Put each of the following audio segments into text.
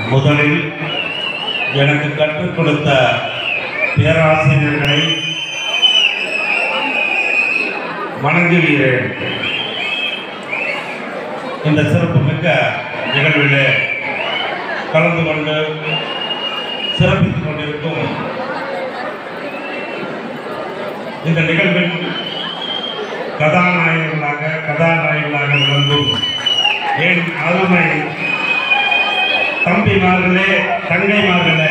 முதலில் எனக்கு கற்றுக் கொடுத்த பேராசிரியர்களை வணங்குகிறேன் இந்த சிறப்புமிக்க நிகழ்வில் கலந்து கொண்டு சிறப்பித்துக் கொண்டிருக்கும் இந்த நிகழ்வில் கதாநாயகர்களாக கதாநாயகர்களாக விளங்கும் என் அருமை தம்பிமார்களே தங்கைமார்களே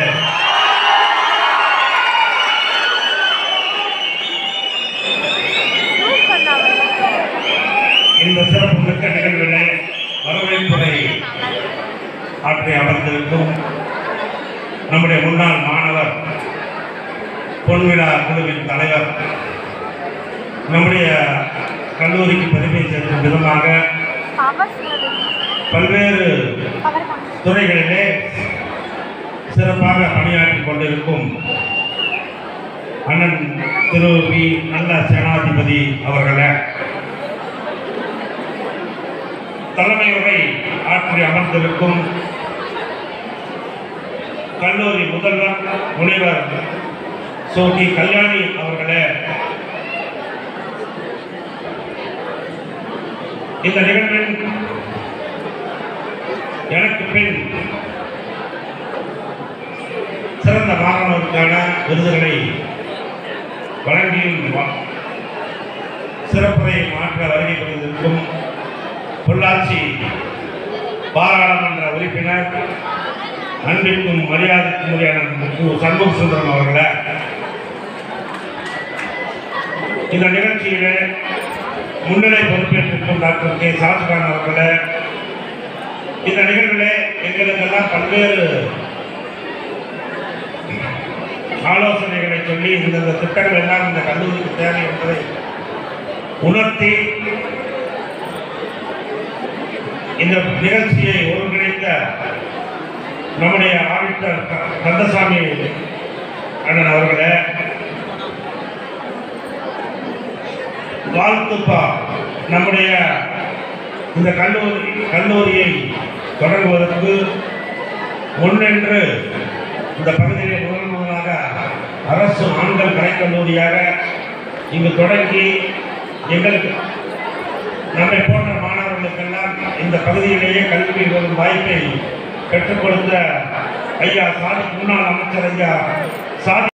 இந்த சிறப்பு மிக்க நிகழ்விலே வரவேற்புரை ஆற்றி அமர்ந்திருக்கும் நம்முடைய முன்னாள் மாணவர் பொன்விழா குழுவின் தலைவர் நம்முடைய கல்லூரிக்கு பெருமை சேர்க்கும் விதமாக பல்வேறு துறைகளிலே சிறப்பாக பணியாற்றிக் கொண்டிருக்கும் அண்ணன் திரு பி நல்ல சேனாதிபதி அவர்களே தலைமை உரை ஆற்றி அமர்ந்திருக்கும் கல்லூரி முதல்வர் முனைவர் சோகி கல்யாணி அவர்களே இந்த நிகழ்வில் எனக்கு பின் சிறந்த மாணவருக்கான விருதுகளை வழங்கியும் வா- சிறப்புரை மாற்ற வருகை புரிந்திருக்கும் பொள்ளாச்சி பாராளுமன்ற உறுப்பினர் அன்பிற்கும் மரியாதைக்கும் உரியான மு. சண்முக சுந்தரம் அவர்களே இந்த நிகழ்ச்சியிலே முன்னிலை பொறுப்பேற்றிருக்கும் டாக்டர் கே ஷாஜகான் அவர்களே இந்த நிகழ்விலே எங்களுக்கெல்லாம் பல்வேறு ஆலோசனைகளை சொல்லி இந்தந்த திட்டங்கள் எல்லாம் இந்த கல்லூரிக்கு தேவை என்பதை உணர்த்தி இந்த நிகழ்ச்சியை ஒருங்கிணைத்த நம்முடைய ஆடிட்டர் க- கந்தசாமி அண்ணன் அவர்களே வாழ்த்துப்பா நம்முடைய இந்த கல்லூரி கல்லூரியை தொடங்குவதற்கு முன்னென்று இந்த பகுதியிலே முதல் முதலாக அரசு ஆண்கள் கலைக்கல்லூரியாக இங்கு தொடங்கி எங்களுக்கு நம்மை போன்ற மாணவர்களுக்கெல்லாம் இந்த பகுதியிலேயே கல்வி வரும் வாய்ப்பை பெற்றுக் கொடுத்த ஐயா சாதி முன்னாள் அமைச்சர் ஐயா சாதி